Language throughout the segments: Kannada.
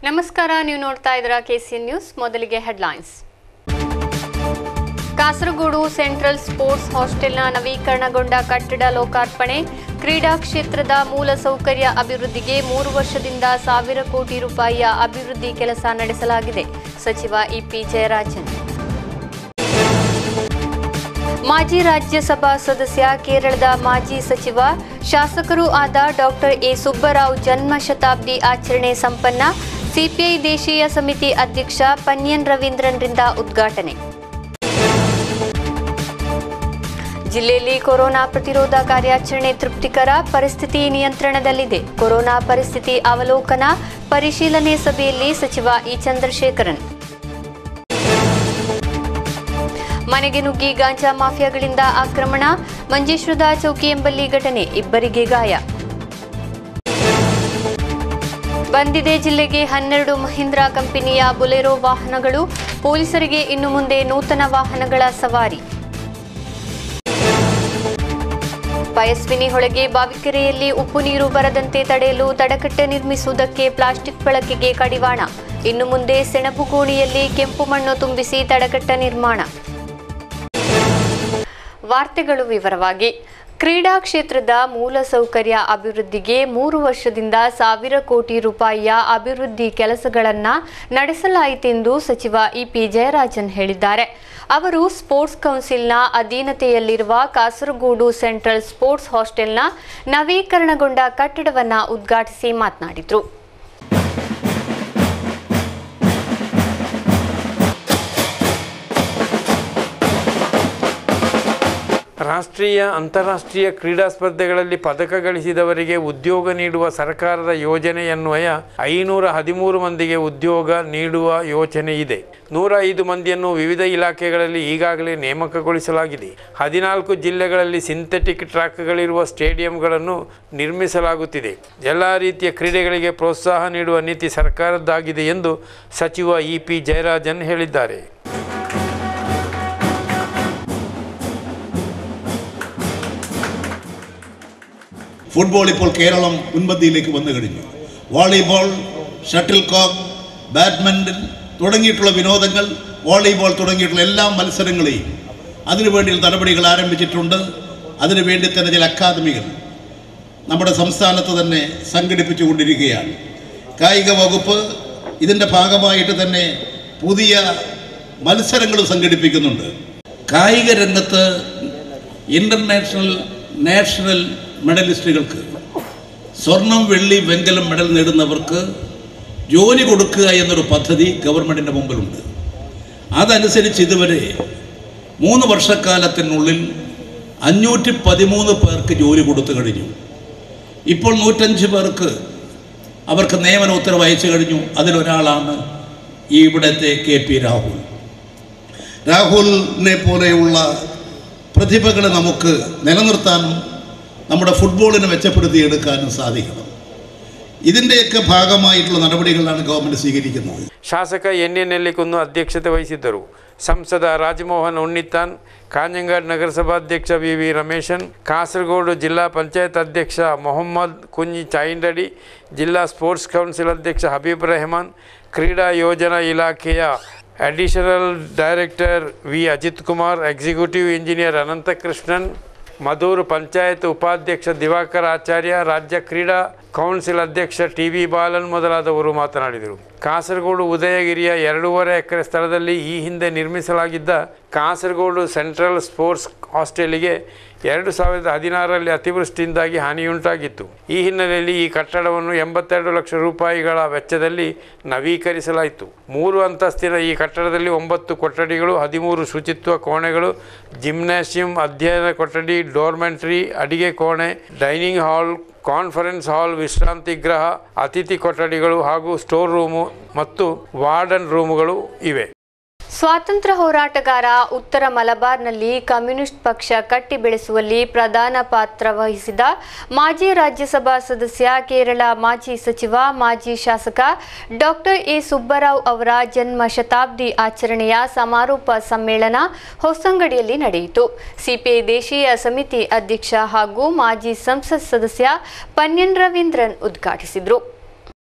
ನಮಸ್ಕಾರ ನೀವು ನೋಡ್ತಾ ಇದ್ದೀರಾ ಕೆಸಿಎನ್ ನ್ಯೂಸ್ ಮೊದಲಿಗೆ ಹೆಡ್ಲೈನ್ಸ್ ಕಾಸರಗೋಡು ಸೆಂಟ್ರಲ್ ಸ್ಪೋರ್ಟ್ಸ್ ಹಾಸ್ಟೆಲ್ನ ನವೀಕರಣಗೊಂಡ ಕಟ್ಟಡ ಲೋಕಾರ್ಪಣೆ ಕ್ರೀಡಾ ಕ್ಷೇತ್ರದ ಮೂಲ ಸೌಕರ್ಯ ಅಭಿವೃದ್ಧಿಗೆ ಮೂರು ವರ್ಷದಿಂದ ಸಾವಿರ ಕೋಟಿ ರೂಪಾಯಿಯ ಅಭಿವೃದ್ಧಿ ಕೆಲಸ ನಡೆಸಲಾಗಿದೆ ಸಚಿವ ಇಪಿ ಜಯರಾಜನ್ ಮಾಜಿ ರಾಜ್ಯಸಭಾ ಸದಸ್ಯ ಕೇರಳದ ಮಾಜಿ ಸಚಿವ ಶಾಸಕರೂ ಆದ ಡಾಕ್ಟರ್ ಎ ಸುಬ್ಬರಾವ್ ಜನ್ಮ ಶತಾಬ್ದಿ ಆಚರಣೆ ಸಂಪನ್ನ ಸಿಪಿಐ ದೇಶೀಯ ಸಮಿತಿ ಅಧ್ಯಕ್ಷ ಪನ್ಯನ್ ರವೀಂದ್ರನ್ರಿಂದ ಉದ್ಘಾಟನೆ ಜಿಲ್ಲೆಯಲ್ಲಿ ಕೊರೋನಾ ಪ್ರತಿರೋಧ ಕಾರ್ಯಾಚರಣೆ ತೃಪ್ತಿಕರ ಪರಿಸ್ಥಿತಿ ನಿಯಂತ್ರಣದಲ್ಲಿದೆ ಕೊರೋನಾ ಪರಿಸ್ಥಿತಿ ಅವಲೋಕನ ಪರಿಶೀಲನೆ ಸಭೆಯಲ್ಲಿ ಸಚಿವ ಇ ಚಂದ್ರಶೇಖರನ್ ಮನೆಗೆ ನುಗ್ಗಿ ಗಾಂಜಾ ಮಾಫಿಯಾಗಳಿಂದ ಆಕ್ರಮಣ ಮಂಜೇಶ್ವರದ ಚೌಕಿ ಎಂಬಲ್ಲಿ ಘಟನೆ ಇಬ್ಬರಿಗೆ ಗಾಯ ಬಂದಿದೆ ಜಿಲ್ಲೆಗೆ ಹನ್ನೆರಡು ಮಹೀಂದ್ರಾ ಕಂಪನಿಯ ಬೊಲೆರೋ ವಾಹನಗಳು ಪೊಲೀಸರಿಗೆ ಇನ್ನು ಮುಂದೆ ನೂತನ ವಾಹನಗಳ ಸವಾರಿ ಪಯಸ್ವಿನಿ ಹೊಳೆಗೆ ಬಾವಿಕೆರೆಯಲ್ಲಿ ಉಪ್ಪು ನೀರು ಬರದಂತೆ ತಡೆಯಲು ತಡೆಕಟ್ಟೆ ನಿರ್ಮಿಸುವುದಕ್ಕೆ ಪ್ಲಾಸ್ಟಿಕ್ ಬಳಕೆಗೆ ಕಡಿವಾಣ ಇನ್ನು ಮುಂದೆ ಸೆಣಬು ಗೋಣಿಯಲ್ಲಿ ಕೆಂಪು ಮಣ್ಣು ತುಂಬಿಸಿ ತಡೆಕಟ್ಟ ನಿರ್ಮಾಣ ವಾರ್ತೆಗಳು ವಿವರವಾಗಿ ಕ್ರೀಡಾ ಕ್ಷೇತ್ರದ ಮೂಲಸೌಕರ್ಯ ಅಭಿವೃದ್ಧಿಗೆ ಮೂರು ವರ್ಷದಿಂದ ಸಾವಿರ ಕೋಟಿ ರೂಪಾಯಿಯ ಅಭಿವೃದ್ಧಿ ಕೆಲಸಗಳನ್ನು ನಡೆಸಲಾಯಿತೆಂದು ಸಚಿವ ಇಪಿ ಜಯರಾಜನ್ ಹೇಳಿದ್ದಾರೆ ಅವರು ಸ್ಪೋರ್ಟ್ಸ್ ಕೌನ್ಸಿಲ್ನ ಅಧೀನತೆಯಲ್ಲಿರುವ ಕಾಸರಗೋಡು ಸೆಂಟ್ರಲ್ ಸ್ಪೋರ್ಟ್ಸ್ ಹಾಸ್ಟೆಲ್ನ ನವೀಕರಣಗೊಂಡ ಕಟ್ಟಡವನ್ನು ಉದ್ಘಾಟಿಸಿ ಮಾತನಾಡಿದರು ರಾಷ್ಟ್ರೀಯ ಅಂತಾರಾಷ್ಟ್ರೀಯ ಕ್ರೀಡಾ ಸ್ಪರ್ಧೆಗಳಲ್ಲಿ ಪದಕ ಗಳಿಸಿದವರಿಗೆ ಉದ್ಯೋಗ ನೀಡುವ ಸರ್ಕಾರದ ಯೋಜನೆಯನ್ವಯ ಐನೂರ ಹದಿಮೂರು ಮಂದಿಗೆ ಉದ್ಯೋಗ ನೀಡುವ ಯೋಚನೆ ಇದೆ ನೂರ ಐದು ಮಂದಿಯನ್ನು ವಿವಿಧ ಇಲಾಖೆಗಳಲ್ಲಿ ಈಗಾಗಲೇ ನೇಮಕಗೊಳಿಸಲಾಗಿದೆ ಹದಿನಾಲ್ಕು ಜಿಲ್ಲೆಗಳಲ್ಲಿ ಸಿಂಥೆಟಿಕ್ ಟ್ರ್ಯಾಕ್ಗಳಿರುವ ಸ್ಟೇಡಿಯಂಗಳನ್ನು ನಿರ್ಮಿಸಲಾಗುತ್ತಿದೆ ಎಲ್ಲ ರೀತಿಯ ಕ್ರೀಡೆಗಳಿಗೆ ಪ್ರೋತ್ಸಾಹ ನೀಡುವ ನೀತಿ ಸರ್ಕಾರದ್ದಾಗಿದೆ ಎಂದು ಸಚಿವ ಇ ಪಿ ಜಯರಾಜನ್ ಹೇಳಿದ್ದಾರೆ ഫുട്ബോൾ ഇപ്പോൾ കേരളം മുൻപന്തിയിലേക്ക് വന്നു കഴിഞ്ഞു വോളിബോൾ ഷട്ടിൽ കോക്ക് ബാഡ്മിൻ്റൺ തുടങ്ങിയിട്ടുള്ള വിനോദങ്ങൾ വോളിബോൾ തുടങ്ങിയിട്ടുള്ള എല്ലാ മത്സരങ്ങളെയും അതിനുവേണ്ടി നടപടികൾ ആരംഭിച്ചിട്ടുണ്ട് അതിനുവേണ്ടി തന്നെ ചില അക്കാദമികൾ നമ്മുടെ സംസ്ഥാനത്ത് തന്നെ സംഘടിപ്പിച്ചുകൊണ്ടിരിക്കുകയാണ് കായിക വകുപ്പ് ഇതിൻ്റെ ഭാഗമായിട്ട് തന്നെ പുതിയ മത്സരങ്ങൾ സംഘടിപ്പിക്കുന്നുണ്ട് കായിക രംഗത്ത് ഇൻ്റർനാഷണൽ നാഷണൽ മെഡലിസ്റ്റുകൾക്ക് സ്വർണം വെള്ളി വെങ്കലം മെഡൽ നേടുന്നവർക്ക് ജോലി കൊടുക്കുക എന്നൊരു പദ്ധതി ഗവൺമെൻറ്റിൻ്റെ മുമ്പിലുണ്ട് അതനുസരിച്ച് ഇതുവരെ മൂന്ന് വർഷക്കാലത്തിനുള്ളിൽ അഞ്ഞൂറ്റി പതിമൂന്ന് പേർക്ക് ജോലി കൊടുത്തു കഴിഞ്ഞു ഇപ്പോൾ നൂറ്റഞ്ച് പേർക്ക് അവർക്ക് നിയമന ഉത്തരവ് അയച്ചു കഴിഞ്ഞു അതിലൊരാളാണ് ഈ ഇവിടുത്തെ കെ പി രാഹുൽ രാഹുലിനെ പോലെയുള്ള പ്രതിഭകളെ നമുക്ക് നിലനിർത്താനും നമ്മുടെ ഫുട്ബോളിനെ മെച്ചപ്പെടുത്തിയെടുക്കാനും സാധിക്കണം ഇതിൻ്റെയൊക്കെ ഭാഗമായിട്ടുള്ള നടപടികളാണ് ഗവൺമെൻറ് സ്വീകരിക്കുന്നത് ಶಾಸಕ ಎನ್ ಎನ್ ನೆಲ್ಲಿಕುನ್ನು ಅಧ್ಯಕ್ಷತೆ ವಹಿಸಿದ್ದರು ಸಂಸದ ರಾಜಮೋಹನ್ ಉಣ್ಣಿತ್ತಾನ್ ಕಾಂಜಂಗಾಡ್ ನಗರಸಭಾಧ್ಯಕ್ಷ ವಿ ವಿ ರಮೇಶನ್ ಕಾಸರಗೋಡು ಜಿಲ್ಲಾ ಪಂಚಾಯತ್ ಅಧ್ಯಕ್ಷ ಮೊಹಮ್ಮದ್ ಕುಂಜಿ ಚಾಯಿಂಡಡಿ ಜಿಲ್ಲಾ ಸ್ಪೋರ್ಟ್ಸ್ ಕೌನ್ಸಿಲ್ ಅಧ್ಯಕ್ಷ ಹಬೀಬ್ ರೆಹಮಾನ್ ಕ್ರೀಡಾ ಯೋಜನಾ ಇಲಾಖೆಯ additional director V Ajith Kumar executive engineer Ananthakrishnan Madhur panchayat ಉಪಾಧ್ಯಕ್ಷ ದಿವಾಕರ್ ಆಚಾರ್ಯ ರಾಜ್ಯ ಕ್ರೀಡಾ ಕೌನ್ಸಿಲ್ ಅಧ್ಯಕ್ಷ ಟಿ ವಿ ಬಾಲನ್ ಮೊದಲಾದವರು ಮಾತನಾಡಿದರು ಕಾಸರಗೋಡು ಉದಯಗಿರಿಯ ಎರಡೂವರೆ ಎಕರೆ ಸ್ಥಳದಲ್ಲಿ ಈ ಹಿಂದೆ ನಿರ್ಮಿಸಲಾಗಿದ್ದ ಕಾಸರಗೋಡು ಸೆಂಟ್ರಲ್ ಸ್ಪೋರ್ಟ್ಸ್ ಹಾಸ್ಟೆಲಿಗೆ ಎರಡು ಸಾವಿರದ ಹದಿನಾರರಲ್ಲಿ ಅತಿವೃಷ್ಟಿಯಿಂದಾಗಿ ಹಾನಿಯುಂಟಾಗಿತ್ತು ಈ ಹಿನ್ನೆಲೆಯಲ್ಲಿ ಈ ಕಟ್ಟಡವನ್ನು ಎಂಬತ್ತೆರಡು ಲಕ್ಷ ರೂಪಾಯಿಗಳ ವೆಚ್ಚದಲ್ಲಿ ನವೀಕರಿಸಲಾಯಿತು ಮೂರು ಅಂತಸ್ತಿನ ಈ ಕಟ್ಟಡದಲ್ಲಿ ಒಂಬತ್ತು ಕೊಠಡಿಗಳು ಹದಿಮೂರು ಶುಚಿತ್ವ ಕೋಣೆಗಳು ಜಿಮ್ನಾಸಿಯಂ ಅಧ್ಯಯನ ಕೊಠಡಿ ಡೋರ್ಮೆಂಟ್ರಿ ಅಡಿಗೆ ಕೋಣೆ ಡೈನಿಂಗ್ ಹಾಲ್ ಕಾನ್ಫರೆನ್ಸ್ ಹಾಲ್ ವಿಶ್ರಾಂತಿ ಗೃಹ ಅತಿಥಿ ಕೊಠಡಿಗಳು ಹಾಗೂ ಸ್ಟೋರ್ ರೂಮು ಮತ್ತು ವಾರ್ಡನ್ ರೂಮುಗಳು ಇವೆ ಸ್ವಾತಂತ್ರ್ಯ ಹೋರಾಟಗಾರ ಉತ್ತರ ಮಲಬಾರ್ನಲ್ಲಿ ಕಮ್ಯುನಿಸ್ಟ್ ಪಕ್ಷ ಕಟ್ಟಿ ಬೆಳೆಸುವಲ್ಲಿ ಪ್ರಧಾನ ಪಾತ್ರ ವಹಿಸಿದ ಮಾಜಿ ರಾಜ್ಯಸಭಾ ಸದಸ್ಯ ಕೇರಳ ಮಾಜಿ ಸಚಿವ ಮಾಜಿ ಶಾಸಕ ಡಾಕ್ಟರ್ ಎ ಸುಬ್ಬರಾವ್ ಅವರ ಜನ್ಮ ಶತಾಬ್ದಿ ಆಚರಣೆಯ ಸಮಾರೋಪ ಸಮ್ಮೇಳನ ಹೊಸಂಗಡಿಯಲ್ಲಿ ನಡೆಯಿತು ಸಿಪಿಐ ದೇಶೀಯ ಸಮಿತಿ ಅಧ್ಯಕ್ಷ ಹಾಗೂ ಮಾಜಿ ಸಂಸತ್ ಸದಸ್ಯ ಪನ್ಯನ್ ರವೀಂದ್ರನ್ ಉದ್ಘಾಟಿಸಿದರು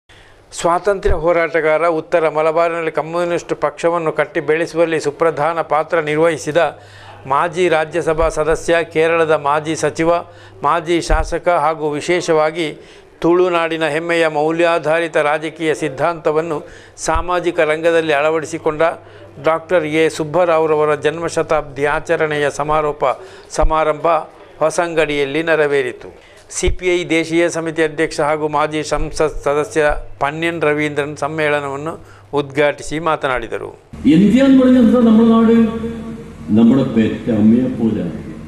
ಸ್ವಾತಂತ್ರ್ಯ ಹೋರಾಟಗಾರ ಉತ್ತರ ಮಲಬಾರಿನಲ್ಲಿ ಕಮ್ಯುನಿಸ್ಟ್ ಪಕ್ಷವನ್ನು ಕಟ್ಟಿ ಬೆಳೆಸುವಲ್ಲಿ ಸುಪ್ರಧಾನ ಪಾತ್ರ ನಿರ್ವಹಿಸಿದ ಮಾಜಿ ರಾಜ್ಯಸಭಾ ಸದಸ್ಯ ಕೇರಳದ ಮಾಜಿ ಸಚಿವ ಮಾಜಿ ಶಾಸಕ ಹಾಗೂ ವಿಶೇಷವಾಗಿ ತುಳುನಾಡಿನ ಹೆಮ್ಮೆಯ ಮೌಲ್ಯಾಧಾರಿತ ರಾಜಕೀಯ ಸಿದ್ಧಾಂತವನ್ನು ಸಾಮಾಜಿಕ ರಂಗದಲ್ಲಿ ಅಳವಡಿಸಿಕೊಂಡ ಡಾಕ್ಟರ್ ಎ ಸುಬ್ಬರಾವ್ರವರ ಜನ್ಮಶತಾಬ್ದಿ ಆಚರಣೆಯ ಸಮಾರೋಪ ಸಮಾರಂಭ ಹೊಸಂಗಡಿಯಲ್ಲಿ ನೆರವೇರಿತು ಸಿಪಿಐ ದೇಶೀಯ ಸಮಿತಿ ಅಧ್ಯಕ್ಷ ಹಾಗೂ ಮಾಜಿ ಸಂಸತ್ ಸದಸ್ಯ പന്യൻ രവീന്ദ്രൻ സമ്മേളനವನ್ನು ഉദ്ഘാಟಿಸಿ മാതനാടിದರು ഇന്ത്യ എന്ന് പറഞ്ഞത് നമ്മുടെ നാട് നമ്മുടെ പെറ്റ അമ്മയെ പോലെ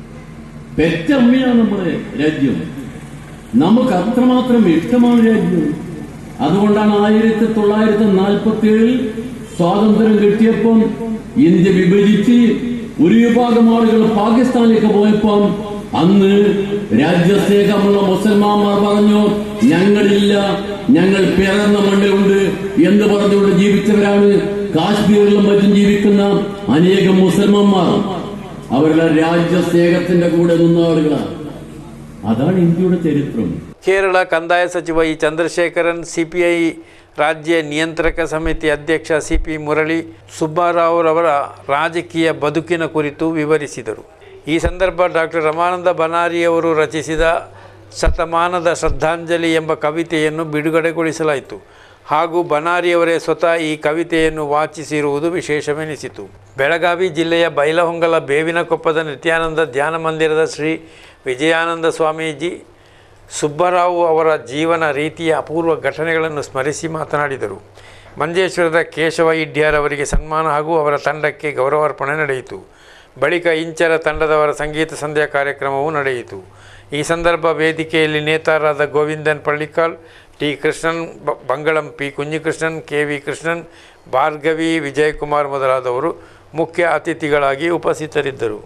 പെറ്റ അമ്മയാണ് നമ്മുടെ രാജ്യം നമുക്ക് അത്രമാത്രം ഇഷ്ടമാണ് രാജ്യം അതുകൊണ്ടാണ് ആയിരത്തി തൊള്ളായിരത്തി നാൽപ്പത്തി ഏഴിൽ സ്വാതന്ത്ര്യം കിട്ടിയപ്പം ഇന്ത്യ വിഭജിച്ച് ഒരു വിഭാഗം ആളുകൾ പാകിസ്ഥാനിലേക്ക് പോയപ്പം അന്ന് രാജ്യസ്നേഹമുള്ള മുസൽമാന്മാർ പറഞ്ഞു ഞങ്ങളില്ല ഞങ്ങൾ പിറന്ന മണ്ണിലുണ്ട് എന്ന് പറഞ്ഞുകൊണ്ട് ജീവിച്ചവരാണ് കാശ്മീരിലും മറ്റും ജീവിക്കുന്ന അനേകം മുസൽമാന്മാർ അവരെല്ലാം രാജ്യസ്നേഹത്തിന്റെ കൂടെ നിന്ന ആളുകളാണ് അതാണ് ഇന്ത്യയുടെ ചരിത്രം ಕೇರಳ ಕಂದಾಯ ಸಚಿವ ಇ ಚಂದ್ರಶೇಖರನ್ ಸಿಪಿಐ ರಾಜ್ಯ ನಿಯಂತ್ರಕ ಸಮಿತಿ ಅಧ್ಯಕ್ಷ ಸಿ ಪಿ ಮುರಳಿ ಸುಬ್ಬಾರಾವ್ರವರ ರಾಜಕೀಯ ಬದುಕಿನ ಕುರಿತು ವಿವರಿಸಿದರು ಈ ಸಂದರ್ಭ ಡಾಕ್ಟರ್ ರಮಾನಂದ ಬನಾರಿಯವರು ರಚಿಸಿದ ಶತಮಾನದ ಶ್ರದ್ಧಾಂಜಲಿ ಎಂಬ ಕವಿತೆಯನ್ನು ಬಿಡುಗಡೆಗೊಳಿಸಲಾಯಿತು ಹಾಗೂ ಬನಾರಿಯವರೇ ಸ್ವತಃ ಈ ಕವಿತೆಯನ್ನು ವಾಚಿಸಿರುವುದು ವಿಶೇಷವೆನಿಸಿತು ಬೆಳಗಾವಿ ಜಿಲ್ಲೆಯ ಬೈಲಹೊಂಗಲ ಬೇವಿನಕೊಪ್ಪದ ನಿತ್ಯಾನಂದ ಧ್ಯಾನ ಮಂದಿರದ ಶ್ರೀ ವಿಜಯಾನಂದ ಸ್ವಾಮೀಜಿ ಸುಬ್ಬರಾವ್ ಅವರ ಜೀವನ ರೀತಿಯ ಅಪೂರ್ವ ಘಟನೆಗಳನ್ನು ಸ್ಮರಿಸಿ ಮಾತನಾಡಿದರು ಮಂಜೇಶ್ವರದ ಕೇಶವ ಇಡ್ಯಾರ್ ಅವರಿಗೆ ಸನ್ಮಾನ ಹಾಗೂ ಅವರ ತಂಡಕ್ಕೆ ಗೌರವಾರ್ಪಣೆ ನಡೆಯಿತು ಬಳಿಕ ಇಂಚರ ತಂಡದವರ ಸಂಗೀತ ಸಂಧ್ಯಾ ಕಾರ್ಯಕ್ರಮವೂ ನಡೆಯಿತು ಈ ಸಂದರ್ಭ ವೇದಿಕೆಯಲ್ಲಿ ನೇತಾರರಾದ ಗೋವಿಂದನ್ ಪಳ್ಳಿಕಾಲ್ ಟಿ ಕೃಷ್ಣನ್ ಬ- Bangalam P Kunhikrishnan K V Krishnan Bhargavi Vijayakumar ಮೊದಲಾದವರು ಮುಖ್ಯ ಅತಿಥಿಗಳಾಗಿ ಉಪಸ್ಥಿತರಿದ್ದರು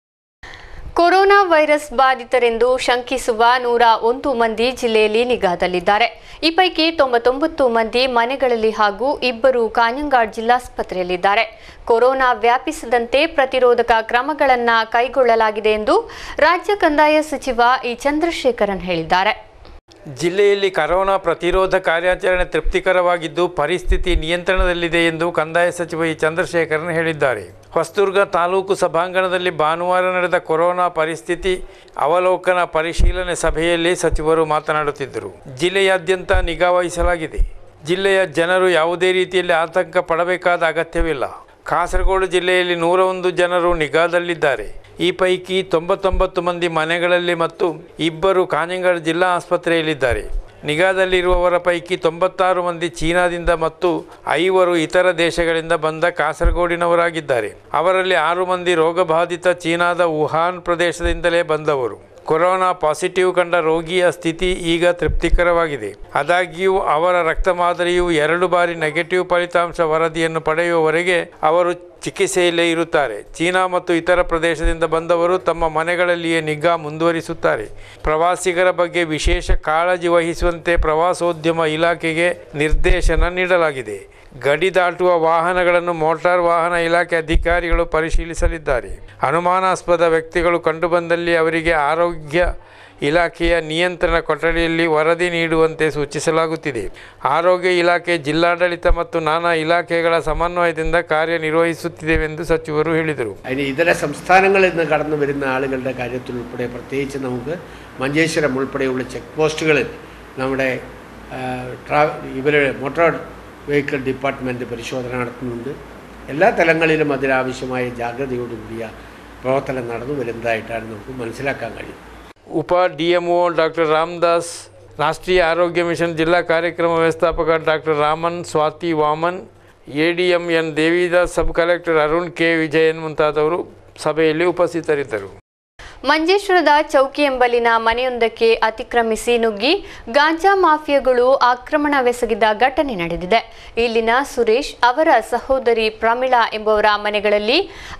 ಕೊರೋನಾ ವೈರಸ್ ಬಾಧಿತರೆಂದು ಶಂಕಿಸುವ ನೂರ ಒಂದು ಮಂದಿ ಜಿಲ್ಲೆಯಲ್ಲಿ ನಿಗಾದಲ್ಲಿದ್ದಾರೆ ಈ ಪೈಕಿ ತೊಂಬತ್ತೊಂಬತ್ತು ಮಂದಿ ಮನೆಗಳಲ್ಲಿ ಹಾಗೂ ಇಬ್ಬರು ಕಾഞ്ഞങ്ങാട് ಜಿಲ್ಲಾಸ್ಪತ್ರೆಯಲ್ಲಿದ್ದಾರೆ ಕೊರೋನಾ ವ್ಯಾಪಿಸದಂತೆ ಪ್ರತಿರೋಧಕ ಕ್ರಮಗಳನ್ನು ಕೈಗೊಳ್ಳಲಾಗಿದೆ ಎಂದು ರಾಜ್ಯ ಕಂದಾಯ ಸಚಿವ ಇ ಚಂದ್ರಶೇಖರನ್ ಹೇಳಿದ್ದಾರೆ ಜಿಲ್ಲೆಯಲ್ಲಿ ಕರೋನಾ ಪ್ರತಿರೋಧ ಕಾರ್ಯಾಚರಣೆ ತೃಪ್ತಿಕರವಾಗಿದ್ದು ಪರಿಸ್ಥಿತಿ ನಿಯಂತ್ರಣದಲ್ಲಿದೆ ಎಂದು ಕಂದಾಯ ಸಚಿವ ಇ ಚಂದ್ರಶೇಖರನ್ ಹೇಳಿದ್ದಾರೆ ಹೊಸದುರ್ಗ ತಾಲೂಕು ಸಭಾಂಗಣದಲ್ಲಿ ಭಾನುವಾರ ನಡೆದ ಕೊರೋನಾ ಪರಿಸ್ಥಿತಿ ಅವಲೋಕನ ಪರಿಶೀಲನೆ ಸಭೆಯಲ್ಲಿ ಸಚಿವರು ಮಾತನಾಡುತ್ತಿದ್ದರು ಜಿಲ್ಲೆಯಾದ್ಯಂತ ನಿಗಾ ವಹಿಸಲಾಗಿದೆ ಜಿಲ್ಲೆಯ ಜನರು ಯಾವುದೇ ರೀತಿಯಲ್ಲಿ ಆತಂಕ ಪಡಬೇಕಾದ ಅಗತ್ಯವಿಲ್ಲ ಕಾಸರಗೋಡು ಜಿಲ್ಲೆಯಲ್ಲಿ ನೂರ ಒಂದು ಜನರು ನಿಗಾದಲ್ಲಿದ್ದಾರೆ ಈ ಪೈಕಿ ತೊಂಬತ್ತೊಂಬತ್ತು ಮಂದಿ ಮನೆಗಳಲ್ಲಿ ಮತ್ತು ಇಬ್ಬರು ಕಾഞ്ഞങ്ങാട് ಜಿಲ್ಲಾ ಆಸ್ಪತ್ರೆಯಲ್ಲಿದ್ದಾರೆ ನಿಗಾದಲ್ಲಿರುವವರ ಪೈಕಿ ತೊಂಬತ್ತಾರು ಮಂದಿ ಚೀನಾದಿಂದ ಮತ್ತು ಐವರು ಇತರ ದೇಶಗಳಿಂದ ಬಂದ ಕಾಸರಗೋಡಿನವರಾಗಿದ್ದಾರೆ ಅವರಲ್ಲಿ ಆರು ಮಂದಿ ರೋಗಬಾಧಿತ ಚೀನಾದ ವುಹಾನ್ ಪ್ರದೇಶದಿಂದಲೇ ಬಂದವರು ಕೊರೋನಾ ಪಾಸಿಟಿವ್ ಕಂಡ ರೋಗಿಯ ಸ್ಥಿತಿ ಈಗ ತೃಪ್ತಿಕರವಾಗಿದೆ ಆದಾಗ್ಯೂ ಅವರ ರಕ್ತ ಮಾದರಿಯು ಎರಡು ಬಾರಿ ನೆಗೆಟಿವ್ ಫಲಿತಾಂಶ ವರದಿಯನ್ನು ಪಡೆಯುವವರೆಗೆ ಅವರು ಚಿಕಿತ್ಸೆಯಲ್ಲೇ ಇರುತ್ತಾರೆ ಚೀನಾ ಮತ್ತು ಇತರ ಪ್ರದೇಶದಿಂದ ಬಂದವರು ತಮ್ಮ ಮನೆಗಳಲ್ಲಿಯೇ ನಿಗಾ ಮುಂದುವರಿಸುತ್ತಾರೆ ಪ್ರವಾಸಿಗರ ಬಗ್ಗೆ ವಿಶೇಷ ಕಾಳಜಿ ವಹಿಸುವಂತೆ ಪ್ರವಾಸೋದ್ಯಮ ಇಲಾಖೆಗೆ ನಿರ್ದೇಶನ ನೀಡಲಾಗಿದೆ ಗಡಿ ದಾಟುವ ವಾಹನಗಳನ್ನು ಮೋಟಾರ್ ವಾಹನ ಇಲಾಖೆ ಅಧಿಕಾರಿಗಳು ಪರಿಶೀಲಿಸಲಿದ್ದಾರೆ ಅನುಮಾನಾಸ್ಪದ ವ್ಯಕ್ತಿಗಳು ಕಂಡುಬಂದಲ್ಲಿ ಅವರಿಗೆ ಆರೋಗ್ಯ ಇಲಾಖೆಯ ನಿಯಂತ್ರಣ ಕೊಠಡಿಯಲ್ಲಿ ವರದಿ ನೀಡುವಂತೆ ಸೂಚಿಸಲಾಗುತ್ತಿದೆ ಆರೋಗ್ಯ ಇಲಾಖೆ ಜಿಲ್ಲಾಡಳಿತ ಮತ್ತು ನಾನಾ ഇലാഖೆಗಳ സമന്വയದಿಂದ ಕಾರ್ಯನಿರ್ವಹಿಸುತ್ತಿದೆವೆಂದು സಚಿವರು ಹೇಳಿದರು അതിന് ഇതര സംസ്ഥാനങ്ങളിൽ നിന്ന് കടന്നു വരുന്ന ആളുകളുടെ കാര്യത്തിൽ ഉൾപ്പെടെ പ്രത്യേകിച്ച് നമുക്ക് മഞ്ചേശ്വരം ഉൾപ്പെടെയുള്ള ചെക്ക് പോസ്റ്റുകളിൽ നമ്മുടെ ആ, ട്രാ ഇവരുടെ മോട്ടോർ വെഹിക്കിൾ ഡിപ്പാർട്ട്മെൻറ്റ് പരിശോധന നടത്തുന്നുണ്ട് എല്ലാ തലങ്ങളിലും അതിനാവശ്യമായ ജാഗ്രതയോടുകൂടിയ പ്രവർത്തനം നടന്നു വരുന്നതായിട്ടാണ് നമുക്ക് മനസ്സിലാക്കാൻ കഴിയുന്നത് ಉಪ D M O doctor Ramadas ರಾಷ್ಟ್ರೀಯ ಆರೋಗ್ಯ ಮಿಷನ್ ಜಿಲ್ಲಾ ಕಾರ್ಯಕ್ರಮ ವ್ಯವಸ್ಥಾಪಕ doctor Raman Swathi Vaman A D M N Devidas sub collector Arun K Vijayan ಮುಂತಾದವರು ಸಭೆಯಲ್ಲಿ ಉಪಸ್ಥಿತರಿದ್ದರು ಮಂಜೇಶ್ವರದ ಚೌಕಿ ಎಂಬಲ್ಲಿನ ಮನೆಯೊಂದಕ್ಕೆ ಅತಿಕ್ರಮಿಸಿ ನುಗ್ಗಿ ಗಾಂಜಾ ಮಾಫಿಯಾಗಳು ಆಕ್ರಮಣವೆಸಗಿದ ಘಟನೆ ನಡೆದಿದೆ ಇಲ್ಲಿನ ಸುರೇಶ್ ಅವರ ಸಹೋದರಿ ಪ್ರಮಿಳಾ ಎಂಬುವರ ಮನೆಗಳಲ್ಲಿ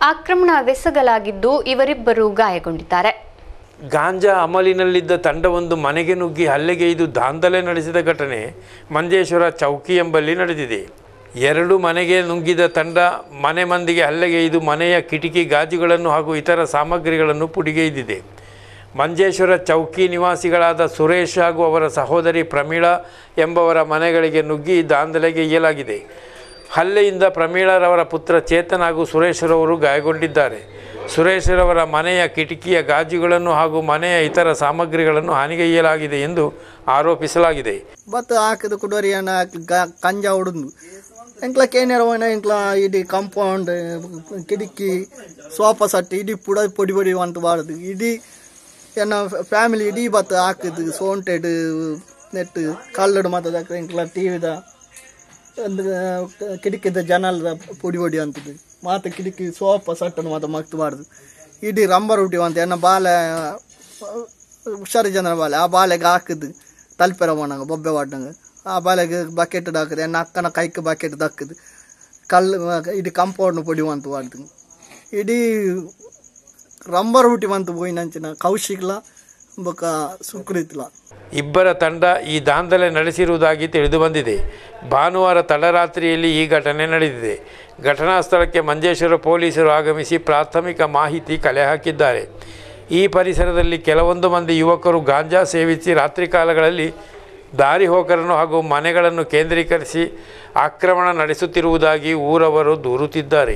ಆಕ್ರಮಣವೆಸಗಲಾಗಿದ್ದು ಇವರಿಬ್ಬರು ಗಾಯಗೊಂಡಿದ್ದಾರೆ ಗಾಂಜಾ ಅಮಲಿನಲ್ಲಿದ್ದ ತಂಡವೊಂದು ಮನೆಗೆ ನುಗ್ಗಿ ಹಲ್ಲೆಗೈದು ದಾಂಧಲೆ ನಡೆಸಿದ ಘಟನೆ ಮಂಜೇಶ್ವರ ಚೌಕಿ ಎಂಬಲ್ಲಿ ನಡೆದಿದೆ ಎರಡು ಮನೆಗೆ ನುಗ್ಗಿದ ತಂಡ ಮನೆ ಮಂದಿಗೆ ಹಲ್ಲೆಗೈದು ಮನೆಯ ಕಿಟಕಿ ಗಾಜುಗಳನ್ನು ಹಾಗೂ ಇತರ ಸಾಮಗ್ರಿಗಳನ್ನು ಪುಡಿಗೈದಿದೆ ಮಂಜೇಶ್ವರ ಚೌಕಿ ನಿವಾಸಿಗಳಾದ ಸುರೇಶ್ ಹಾಗೂ ಅವರ ಸಹೋದರಿ ಪ್ರಮೀಳಾ ಎಂಬವರ ಮನೆಗಳಿಗೆ ನುಗ್ಗಿ ದಾಂಧಲೆಗೆ ಇಯಲಾಗಿದೆ ಹಲ್ಲೆಯಿಂದ ಪ್ರಮೀಳರವರ ಪುತ್ರ ಚೇತನ್ ಹಾಗೂ ಸುರೇಶ್ರವರು ಗಾಯಗೊಂಡಿದ್ದಾರೆ ಸುರೇಶ್ರವರ ಮನೆಯ ಕಿಟಕಿಯ ಗಾಜುಗಳನ್ನು ಹಾಗೂ ಮನೆಯ ಇತರ ಸಾಮಗ್ರಿಗಳನ್ನು ಹಾನಿಗೈಯಲಾಗಿದೆ ಎಂದು ಆರೋಪಿಸಲಾಗಿದೆ ಬತ್ ಹಾಕಿದ ಕುಡೋರಿ ಅನ್ನ ಕಂಜ ಹೊಡೆದು ಎಂಕ್ಲ ಕೇನೇರವನ ಎಂಕ್ಲ ಇಡೀ ಕಾಂಪೌಂಡ್ ಕಿಟಕಿ ಸೋಫಾ ಸಟ್ ಇಡೀ ಪುಡ ಪೊಡಿ ಪೊಡಿ ಅಂತ ಬಾರ್ದು ಇಡೀ ಎನ್ನ ಫ್ಯಾಮಿಲಿ ಇಡೀ ಬತ್ ಹಾಕಿದ್ದು ಸೋಂಟೆಡ್ ನೆಟ್ ಕಲ್ಲಡು ಮಾತದ ಎಂಕ್ಲ ಟಿವಿದ ಒಂದು ಕಿಟಕಿದ ಜನಲ್ದ ಪೊಡಿ ಪೊಡಿ ಅಂತದ್ದು ಮಾತ ಕಿಟಕಿ ಸೋಫಾ ಸಟ್ಟನ್ನು ಮಾತ ಮಕ್ತು ಬಾರ್ದು ಇಡೀ ರಂಬರ್ ಹುಟ್ಟಿ ಅಂತ ಎನ್ನ ಬಾಲೆ ಹುಷಾರು ಜನ ಬಾಲೆ ಆ ಬಾಲೆಗೆ ಹಾಕಿದ್ದು ತಲ್ಪೆರ ಮಾಡಂಗ ಬೊಬ್ಬೆ ವಾಡ್ನಂಗ ಆ ಬಾಲೆಗೆ ಬಕೆಟ್ ಹಾಕಿದೆ ಎನ್ನ ಅಕ್ಕನ ಕೈക്ക് ಬಕೆಟ್ ದಕ್ಕದು ಕಲ್ಲು ಇಡೀ ಕಂಪೌಂಡ್ ಪೊಡಿ ಅಂತ ವಾಡ್ದು ಇಡೀ ರಂಬರ್ ಹುಟ್ಟಿ ಬಂತು ಹೋಯ್ನಂಚಿನ ಕೌಶಿಕ್ಲ ಬೊಕ ಸುಕೃತ್ಲ ಇಬ್ಬರ ತಂಡ ಈ ದಾಂಧಲೆ ನಡೆಸಿರುವುದಾಗಿ ತಿಳಿದು ಬಂದಿದೆ ಭಾನುವಾರ ತಡರಾತ್ರಿಯಲ್ಲಿ ಈ ಘಟನೆ ನಡೆದಿದೆ ಘಟನಾ ಸ್ಥಳಕ್ಕೆ ಮಂಜೇಶ್ವರ ಪೊಲೀಸರು ಆಗಮಿಸಿ ಪ್ರಾಥಮಿಕ ಮಾಹಿತಿ ಕಲೆ ಹಾಕಿದ್ದಾರೆ ಈ ಪರಿಸರದಲ್ಲಿ ಕೆಲವೊಂದು ಮಂದಿ ಯುವಕರು ಗಾಂಜಾ ಸೇವಿಸಿ ರಾತ್ರಿ ಕಾಲಗಳಲ್ಲಿ ದಾರಿ ಹೋಕರನ್ನು ಹಾಗೂ ಮನೆಗಳನ್ನು ಕೇಂದ್ರೀಕರಿಸಿ ಆಕ್ರಮಣ ನಡೆಸುತ್ತಿರುವುದಾಗಿ ಊರವರು ದೂರುತ್ತಿದ್ದಾರೆ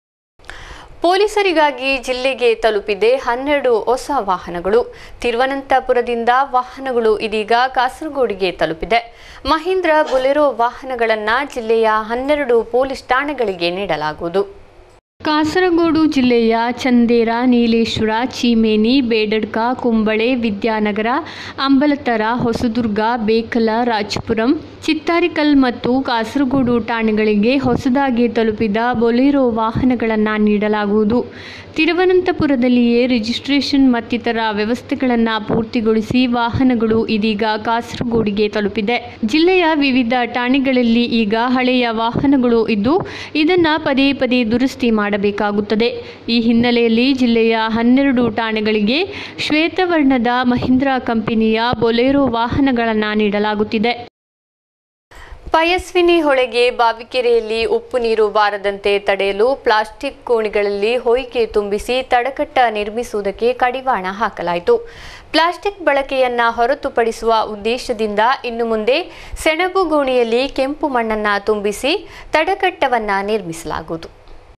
ಪೊಲೀಸರಿಗಾಗಿ ಜಿಲ್ಲೆಗೆ ತಲುಪಿದೆ ಹನ್ನೆರಡು ಹೊಸ ವಾಹನಗಳು ತಿರುವನಂತಪುರದಿಂದ ವಾಹನಗಳು ಇದೀಗ ಕಾಸರಗೋಡಿಗೆ ತಲುಪಿದೆ ಮಹೀಂದ್ರ ಬೊಲೆರೋ ವಾಹನಗಳನ್ನು ಜಿಲ್ಲೆಯ ಹನ್ನೆರಡು ಪೊಲೀಸ್ ಠಾಣೆಗಳಿಗೆ ನೀಡಲಾಗುವುದು ಕಾಸರಗೋಡು ಜಿಲ್ಲೆಯ ಚಂದೇರ ನೀಲೇಶ್ವರ ಚೀಮೇನಿ ಬೇಡಡ್ಕ ಕುಂಬಳೆ ವಿದ್ಯಾನಗರ ಅಂಬಲತರ ಹೊಸದುರ್ಗ ಬೇಕಲ ರಾಜಪುರಂ ಚಿತ್ತಾರಿಕಲ್ ಮತ್ತು ಕಾಸರಗೋಡು ಠಾಣೆಗಳಿಗೆ ಹೊಸದಾಗಿ ತಲುಪಿದ ಬೊಲೆರೋ ವಾಹನಗಳನ್ನು ನೀಡಲಾಗುವುದು ತಿರುವನಂತಪುರದಲ್ಲಿಯೇ ರಿಜಿಸ್ಟ್ರೇಷನ್ ಮತ್ತಿತರ ವ್ಯವಸ್ಥೆಗಳನ್ನು ಪೂರ್ತಿಗೊಳಿಸಿ ವಾಹನಗಳು ಇದೀಗ ಕಾಸರಗೋಡಿಗೆ ತಲುಪಿದೆ ಜಿಲ್ಲೆಯ ವಿವಿಧ ಠಾಣೆಗಳಲ್ಲಿ ಈಗ ಹಳೆಯ ವಾಹನಗಳು ಇದ್ದು ಇದನ್ನು ಪದೇ ಪದೇ ದುರಸ್ತಿ ಮಾಡಬೇಕಾಗುತ್ತದೆ ಈ ಹಿನ್ನೆಲೆಯಲ್ಲಿ ಜಿಲ್ಲೆಯ ಹನ್ನೆರಡು ಠಾಣೆಗಳಿಗೆ ಶ್ವೇತವರ್ಣದ ಮಹೀಂದ್ರಾ ಕಂಪನಿಯ ಬೊಲೆರೋ ವಾಹನಗಳನ್ನು ನೀಡಲಾಗುತ್ತಿದೆ ಪಯಸ್ವಿನಿ ಹೊಳೆಗೆ ಬಾವಿಕೆರೆಯಲ್ಲಿ ಉಪ್ಪು ನೀರು ಬಾರದಂತೆ ತಡೆಯಲು ಪ್ಲಾಸ್ಟಿಕ್ ಕೋಣಿಗಳಲ್ಲಿ ಹೊಯ್ಗೆ ತುಂಬಿಸಿ ತಡಕಟ್ಟ ನಿರ್ಮಿಸುವುದಕ್ಕೆ ಕಡಿವಾಣ ಹಾಕಲಾಯಿತು ಪ್ಲಾಸ್ಟಿಕ್ ಬಳಕೆಯನ್ನ ಹೊರತುಪಡಿಸುವ ಉದ್ದೇಶದಿಂದ ಇನ್ನು ಮುಂದೆ ಸೆಣಬು ಗೋಣಿಯಲ್ಲಿ ಕೆಂಪು ಮಣ್ಣನ್ನು ತುಂಬಿಸಿ ತಡಕಟ್ಟವನ್ನು ನಿರ್ಮಿಸಲಾಗುವುದು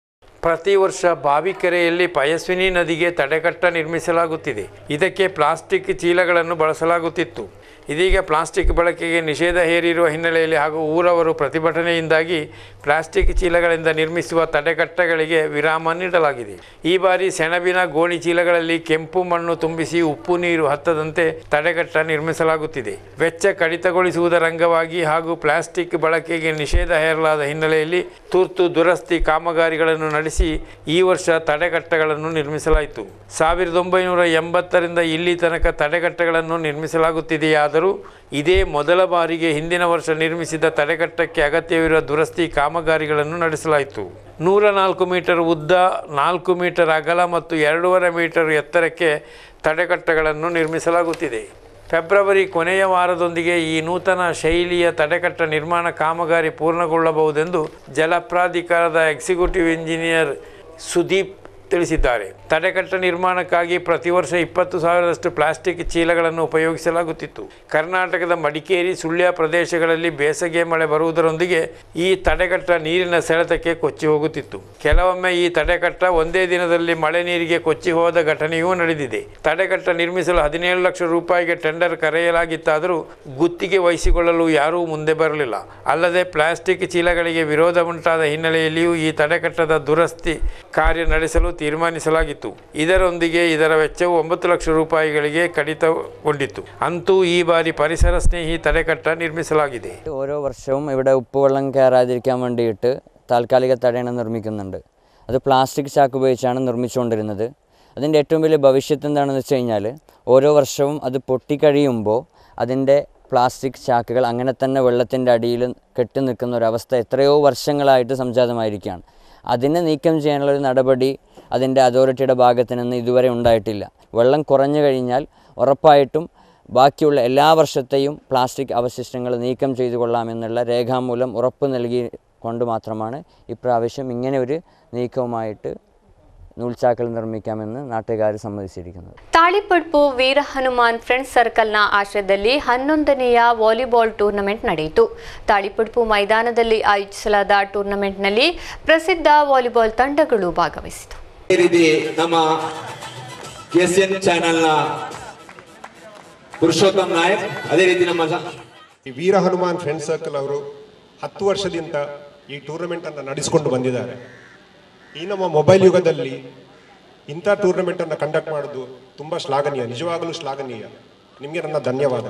ಪ್ರತಿ ವರ್ಷ ಬಾವಿಕೆರೆಯಲ್ಲಿ ಪಯಸ್ವಿನಿ ನದಿಗೆ ತಡೆಕಟ್ಟ ನಿರ್ಮಿಸಲಾಗುತ್ತಿದೆ ಇದಕ್ಕೆ ಪ್ಲಾಸ್ಟಿಕ್ ಚೀಲಗಳನ್ನು ಬಳಸಲಾಗುತ್ತಿತ್ತು ಇದೀಗ ಪ್ಲಾಸ್ಟಿಕ್ ಬಳಕೆಗೆ ನಿಷೇಧ ಹೇರಿರುವ ಹಿನ್ನೆಲೆಯಲ್ಲಿ ಹಾಗೂ ಊರವರು ಪ್ರತಿಭಟನೆಯಿಂದಾಗಿ ಪ್ಲಾಸ್ಟಿಕ್ ಚೀಲಗಳಿಂದ ನಿರ್ಮಿಸುವ ತಡೆಕಟ್ಟಗಳಿಗೆ ವಿರಾಮ ನೀಡಲಾಗಿದೆ ಈ ಬಾರಿ ಸೆಣಬಿನ ಗೋಣಿ ಚೀಲಗಳಲ್ಲಿ ಕೆಂಪು ಮಣ್ಣು ತುಂಬಿಸಿ ಉಪ್ಪು ನೀರು ಹತ್ತದಂತೆ ತಡೆಕಟ್ಟ ನಿರ್ಮಿಸಲಾಗುತ್ತಿದೆ ವೆಚ್ಚ ಕಡಿತಗೊಳಿಸುವುದರ ಅಂಗವಾಗಿ ಹಾಗೂ ಪ್ಲಾಸ್ಟಿಕ್ ಬಳಕೆಗೆ ನಿಷೇಧ ಹೇರಲಾದ ಹಿನ್ನೆಲೆಯಲ್ಲಿ ತುರ್ತು ದುರಸ್ತಿ ಕಾಮಗಾರಿಗಳನ್ನು ನಡೆಸಿ ಈ ವರ್ಷ ತಡೆಕಟ್ಟಗಳನ್ನು ನಿರ್ಮಿಸಲಾಯಿತು ಸಾವಿರದ ಒಂಬೈನೂರ ಎಂಬತ್ತರಿಂದ ಇಲ್ಲಿ ತನಕ ತಡೆಕಟ್ಟಗಳನ್ನು ನಿರ್ಮಿಸಲಾಗುತ್ತಿದೆಯಾದರೂ ಇದೇ ಮೊದಲ ಬಾರಿಗೆ ಹಿಂದಿನ ವರ್ಷ ನಿರ್ಮಿಸಿದ ತಡೆಕಟ್ಟಕ್ಕೆ ಅಗತ್ಯವಿರುವ ದುರಸ್ತಿ ಕಾಮಗಾರಿಗಳನ್ನು ನಡೆಸಲಾಯಿತು ನೂರ ನಾಲ್ಕು ಮೀಟರ್ ಉದ್ದ ನಾಲ್ಕು ಮೀಟರ್ ಅಗಲ ಮತ್ತು ಎರಡೂವರೆ ಮೀಟರ್ ಎತ್ತರಕ್ಕೆ ತಡೆಕಟ್ಟಗಳನ್ನು ನಿರ್ಮಿಸಲಾಗುತ್ತಿದೆ ಫೆಬ್ರವರಿ ಕೊನೆಯ ವಾರದೊಂದಿಗೆ ಈ ನೂತನ ಶೈಲಿಯ ತಡೆಕಟ್ಟ ನಿರ್ಮಾಣ ಕಾಮಗಾರಿ ಪೂರ್ಣಗೊಳ್ಳಬಹುದೆಂದು ಜಲಪ್ರಾಧಿಕಾರದ ಎಕ್ಸಿಕ್ಯೂಟಿವ್ ಇಂಜಿನಿಯರ್ ಸುದೀಪ್ ತಿಳಿಸಿದ್ದಾರೆ ತಡೆಕಟ್ಟ ನಿರ್ಮಾಣಕ್ಕಾಗಿ ಪ್ರತಿ ವರ್ಷ ಇಪ್ಪತ್ತು ಸಾವಿರದಷ್ಟು ಪ್ಲಾಸ್ಟಿಕ್ ಚೀಲಗಳನ್ನು ಉಪಯೋಗಿಸಲಾಗುತ್ತಿತ್ತು ಕರ್ನಾಟಕದ ಮಡಿಕೇರಿ ಸುಳ್ಯ ಪ್ರದೇಶಗಳಲ್ಲಿ ಬೇಸಗೆ ಮಳೆ ಬರುವುದರೊಂದಿಗೆ ಈ ತಡೆಕಟ್ಟ ನೀರಿನ ಸೆಳೆತಕ್ಕೆ ಕೊಚ್ಚಿ ಹೋಗುತ್ತಿತ್ತು ಕೆಲವೊಮ್ಮೆ ಈ ತಡೆಕಟ್ಟ ಒಂದೇ ದಿನದಲ್ಲಿ ಮಳೆ ನೀರಿಗೆ ಕೊಚ್ಚಿ ಹೋದ ಘಟನೆಯೂ ನಡೆದಿದೆ ತಡೆಕಟ್ಟ ನಿರ್ಮಿಸಲು ಹದಿನೇಳು ಲಕ್ಷ ರೂಪಾಯಿಗೆ ಟೆಂಡರ್ ಕರೆಯಲಾಗಿತ್ತಾದರೂ ಗುತ್ತಿಗೆ ವಹಿಸಿಕೊಳ್ಳಲು ಯಾರೂ ಮುಂದೆ ಬರಲಿಲ್ಲ ಅಲ್ಲದೆ ಪ್ಲಾಸ್ಟಿಕ್ ಚೀಲಗಳಿಗೆ ವಿರೋಧ ಉಂಟಾದ ಹಿನ್ನೆಲೆಯಲ್ಲಿಯೂ ಈ ತಡೆಕಟ್ಟದ ದುರಸ್ತಿ ಕಾರ್ಯ ನಡೆಸಲು ತೀರ್ಮಾನಿಸಲಾಗಿತ್ತು ಇದರೊಂದಿಗೆ ಇದರ ವೆಚ್ಚವು ಒಂಬತ್ತು ಲಕ್ಷ ರೂಪಾಯಿಗಳಿಗೆ ಕಡಿತಗೊಂಡಿತ್ತು ಅಂತೂ ഈ ಬಾರಿ ಪರಿಸರ ಸ್ನೇಹಿ ತಡೆಕಟ್ಟ ನಿರ್ಮಿಸಲಾಗಿದೆ ഓരോ വർഷവും ഇവിടെ ഉപ്പുവെള്ളം കയറാതിരിക്കാൻ വേണ്ടിയിട്ട് താൽക്കാലിക തടയണ നിർമ്മിക്കുന്നുണ്ട് അത് പ്ലാസ്റ്റിക് ചാക്ക് ഉപയോഗിച്ചാണ് നിർമ്മിച്ചുകൊണ്ടിരുന്നത് അതിൻ്റെ ഏറ്റവും വലിയ ഭവിഷ്യത്ത് എന്താണെന്ന് വെച്ച് കഴിഞ്ഞാൽ ഓരോ വർഷവും അത് പൊട്ടിക്കഴിയുമ്പോൾ അതിൻ്റെ പ്ലാസ്റ്റിക് ചാക്കുകൾ അങ്ങനെ തന്നെ വെള്ളത്തിൻ്റെ അടിയിൽ കെട്ടി നിൽക്കുന്ന ഒരവസ്ഥ എത്രയോ വർഷങ്ങളായിട്ട് സംജാതമായിരിക്കുകയാണ് അതിനെ നീക്കം ചെയ്യാനുള്ള ഒരു നടപടി അതിൻ്റെ അതോറിറ്റിയുടെ ഭാഗത്ത് നിന്ന് ഇതുവരെ ഉണ്ടായിട്ടില്ല വെള്ളം കുറഞ്ഞു കഴിഞ്ഞാൽ ഉറപ്പായിട്ടും ബാക്കിയുള്ള എല്ലാ വർഷത്തെയും പ്ലാസ്റ്റിക് അവശിഷ്ടങ്ങൾ നീക്കം ചെയ്തു കൊള്ളാമെന്നുള്ള രേഖാമൂലം ഉറപ്പ് നൽകി കൊണ്ട് മാത്രമാണ് ഇപ്രാവശ്യം ഇങ്ങനെ ഒരു നീക്കവുമായിട്ട് നൂൽച്ചാക്കൽ നിർമ്മിക്കാമെന്ന് നാട്ടുകാർ സമ്മതിച്ചിരിക്കുന്നത് ತಾಳಿಪಡ್ಪು ವೀರ ಹನುಮಾನ್ ಫ್ರೆಂಡ್ಸ್ ಸರ್ಕಲ್ನ ಆಶ್ರಯದಲ್ಲಿ ಹನ್ನೊಂದನೆಯ ವಾಲಿಬಾಲ್ ಟೂರ್ನಮೆಂಟ್ ನಡೆಯಿತು ತಾಳಿಪಡ್ಪು ಮೈದಾನದಲ್ಲಿ ಆಯೋಜಿಸಲಾದ ಟೂರ್ನಮೆಂಟ್ನಲ್ಲಿ ಪ್ರಸಿದ್ಧ ವಾಲಿಬಾಲ್ ತಂಡಗಳು ಭಾಗವಹಿಸಿತು ಅದೇ ರೀತಿ ನಮ್ಮ ಎಸ್ ಎನ್ ಚಾನೆಲ್ನ ಪುರುಷೋತ್ತಮ್ ನಾಯಕ್ ಅದೇ ರೀತಿ ನಮ್ಮ ಸ- ಈ ವೀರ ಹನುಮಾನ್ ಫ್ರೆಂಡ್ ಸರ್ಕಲ್ ಅವರು ಹತ್ತು ವರ್ಷದಿಂದ ಈ ಟೂರ್ನಮೆಂಟ್ ಅನ್ನು ನಡೆಸಿಕೊಂಡು ಬಂದಿದ್ದಾರೆ ಈ ನಮ್ಮ ಮೊಬೈಲ್ ಯುಗದಲ್ಲಿ ಇಂಥ ಟೂರ್ನಮೆಂಟ್ ಅನ್ನು ಕಂಡಕ್ಟ್ ಮಾಡೋದು ತುಂಬಾ ಶ್ಲಾಘನೀಯ ನಿಜವಾಗಲೂ ಶ್ಲಾಘನೀಯ ನಿಮಗೆ ನನ್ನ ಧನ್ಯವಾದ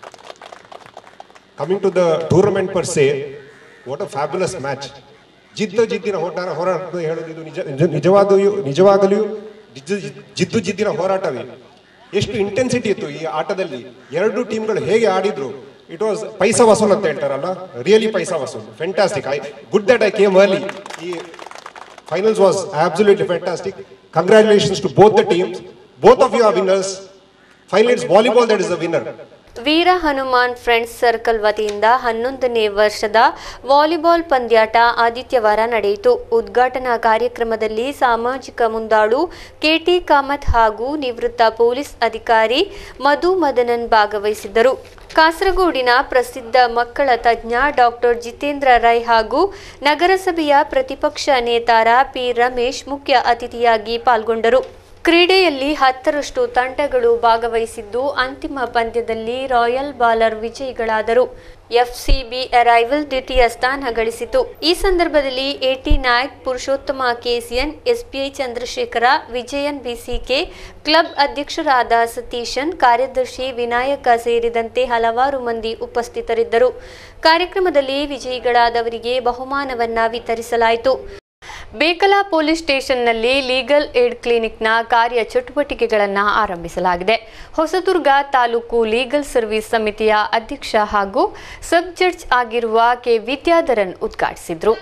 coming to the tournament per se what a fabulous match ಜಿದ್ದು ಜಿದ್ದಿನ ಹೋರಾಟ ಹೋರಾಟ ಅಂತ ಹೇಳೋದು ಇದು ನಿಜ ನಿಜ- ನಿಜವಾದೂ ನಿಜವಾಗಲೂ ಜಿದ್ದು ಜಿದ್ದು ಜಿದ್ದಿನ ಹೋರಾಟವೇ ಎಷ್ಟು ಇಂಟೆನ್ಸಿಟಿ ಇತ್ತು ಈ ಆಟದಲ್ಲಿ ಎರಡು ಟೀಮ್ಗಳು ಹೇಗೆ ಆಡಿದ್ರು ಇಟ್ ವಾಸ್ ಪೈಸಾ ವಸೂಲ್ ಅಂತ ಹೇಳ್ತಾರಲ್ಲ ರಿಯಲಿ ಪೈಸಾ ವಸೂಲ್ fantastic I good that I came early ಈ finals was absolutely fantastic congratulations to both the teams both of you are winners final it's volleyball that is the winner Veera Hanuman friends circle ವತಿಯಿಂದ ಹನ್ನೊಂದನೇ ವರ್ಷದ ವಾಲಿಬಾಲ್ ಪಂದ್ಯಾಟ ಆದಿತ್ಯವಾರ ನಡೆಯಿತು ಉದ್ಘಾಟನಾ ಕಾರ್ಯಕ್ರಮದಲ್ಲಿ ಸಾಮಾಜಿಕ ಮುಂದಾಳು ಕೆಟಿ ಕಾಮತ್ ಹಾಗೂ ನಿವೃತ್ತ ಪೊಲೀಸ್ ಅಧಿಕಾರಿ ಮಧು ಮದನನ್ ಭಾಗವಹಿಸಿದ್ದರು ಕಾಸರಗೋಡಿನ ಪ್ರಸಿದ್ಧ ಮಕ್ಕಳ ತಜ್ಞ ಡಾಕ್ಟರ್ ಜಿತೇಂದ್ರ ರೈ ಹಾಗೂ ನಗರಸಭೆಯ ಪ್ರತಿಪಕ್ಷ ನೇತಾರ ಪಿ ರಮೇಶ್ ಮುಖ್ಯ ಅತಿಥಿಯಾಗಿ ಪಾಲ್ಗೊಂಡರು ಕ್ರೀಡೆಯಲ್ಲಿ ಹತ್ತರಷ್ಟು ತಂಡಗಳು ಭಾಗವಹಿಸಿದ್ದು ಅಂತಿಮ ಪಂದ್ಯದಲ್ಲಿ ರಾಯಲ್ ಬಾಲರ್ ವಿಜಯಿಗಳಾದರು ಎಫ್ಸಿಬಿ ಅರೈವಲ್ ದ್ವಿತೀಯ ಸ್ಥಾನ ಗಳಿಸಿತು ಈ ಸಂದರ್ಭದಲ್ಲಿ AT Nayak Purushottama KCN SBI Chandrashekara Vijayan BCK club ಅಧ್ಯಕ್ಷರಾದ ಸತೀಶನ್ ಕಾರ್ಯದರ್ಶಿ ವಿನಾಯಕ ಸೇರಿದಂತೆ ಹಲವಾರು ಮಂದಿ ಉಪಸ್ಥಿತರಿದ್ದರು ಕಾರ್ಯಕ್ರಮದಲ್ಲಿ ವಿಜಯಿಗಳಾದವರಿಗೆ ಬಹುಮಾನವನ್ನ ವಿತರಿಸಲಾಯಿತು ಬೇಕಲ ಪೊಲೀಸ್ ಸ್ಟೇಷನ್ನಲ್ಲಿ ಲೀಗಲ್ ಏಡ್ ಕ್ಲಿನಿಕ್ನ ಕಾರ್ಯ ಚಟುವಟಿಕೆಗಳನ್ನು ಆರಂಭಿಸಲಾಗಿದೆ ಹೊಸದುರ್ಗ ತಾಲೂಕು ಲೀಗಲ್ ಸರ್ವಿಸ್ ಸಮಿತಿಯ ಅಧ್ಯಕ್ಷ ಹಾಗೂ ಸಬ್ ಜಡ್ಜ್ ಆಗಿರುವ ಕೆ ವಿದ್ಯಾಧರನ್ ಉದ್ಘಾಟಿಸಿದರು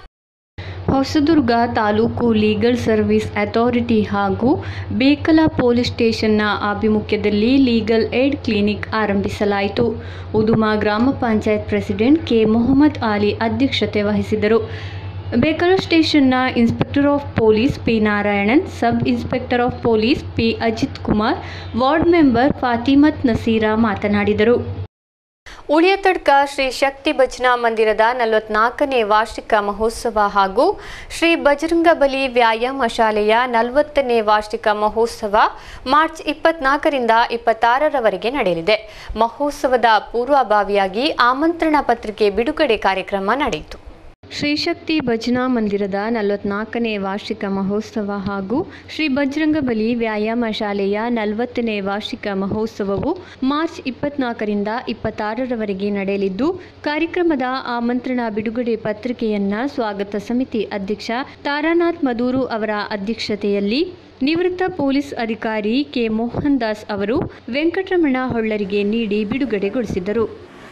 Hosadurga taluk legal service authority ಹಾಗೂ ಬೇಕಲ ಪೊಲೀಸ್ ಸ್ಟೇಷನ್ನ ಆಭಿಮುಖ್ಯದಲ್ಲಿ ಲೀಗಲ್ ಏಡ್ ಕ್ಲಿನಿಕ್ ಆರಂಭಿಸಲಾಯಿತು ಉದುಮಾ ಗ್ರಾಮ ಪಂಚಾಯತ್ ಪ್ರೆಸಿಡೆಂಟ್ ಕೆ ಮೊಹಮ್ಮದ್ ಆಲಿ ಅಧ್ಯಕ್ಷತೆ ವಹಿಸಿದರು ಬೇಕಲ ಸ್ಟೇಷನ್ನ inspector of police P Narayanan sub inspector of police P Ajith Kumar ward member Fathimath Naseera ಮಾತನಾಡಿದರು ಉಳಿಯತಡ್ಕ ಶ್ರೀ ಶಕ್ತಿ ಭಜನಾ ಮಂದಿರದ ನಲವತ್ನಾಲ್ಕನೇ ವಾರ್ಷಿಕ ಮಹೋತ್ಸವ ಹಾಗೂ ಶ್ರೀ ಬಜರಂಗಬಲಿ ವ್ಯಾಯಾಮ ಶಾಲೆಯ ನಲವತ್ತನೇ ವಾರ್ಷಿಕ ಮಹೋತ್ಸವ ಮಾರ್ಚ್ ಇಪ್ಪತ್ನಾಲ್ಕರಿಂದ ಇಪ್ಪತ್ತಾರರವರೆಗೆ ನಡೆಯಲಿದೆ ಮಹೋತ್ಸವದ ಪೂರ್ವಭಾವಿಯಾಗಿ ಆಮಂತ್ರಣ ಪತ್ರಿಕೆ ಬಿಡುಗಡೆ ಕಾರ್ಯಕ್ರಮ ನಡೆಯಿತು ಶ್ರೀಶಕ್ತಿ ಭಜನಾ ಮಂದಿರದ ನಲವತ್ನಾಲ್ಕನೇ ವಾರ್ಷಿಕ ಮಹೋತ್ಸವ ಹಾಗೂ ಶ್ರೀ ಬಜರಂಗಬಲಿ ವ್ಯಾಯಾಮ ಶಾಲೆಯ ನಲವತ್ತನೇ ವಾರ್ಷಿಕ ಮಹೋತ್ಸವವು ಮಾರ್ಚ್ ಇಪ್ಪತ್ನಾಲ್ಕರಿಂದ ಇಪ್ಪತ್ತಾರರವರೆಗೆ ನಡೆಯಲಿದ್ದು ಕಾರ್ಯಕ್ರಮದ ಆಮಂತ್ರಣ ಬಿಡುಗಡೆ ಪತ್ರಿಕೆಯನ್ನ ಸ್ವಾಗತ ಸಮಿತಿ ಅಧ್ಯಕ್ಷ ತಾರಾನಾಥ್ ಮದೂರು ಅವರ ಅಧ್ಯಕ್ಷತೆಯಲ್ಲಿ ನಿವೃತ್ತ ಪೊಲೀಸ್ ಅಧಿಕಾರಿ ಕೆ ಮೋಹನ್ ದಾಸ್ ಅವರು ವೆಂಕಟರಮಣ ಹೊಳ್ಳರಿಗೆ ನೀಡಿ ಬಿಡುಗಡೆಗೊಳಿಸಿದರು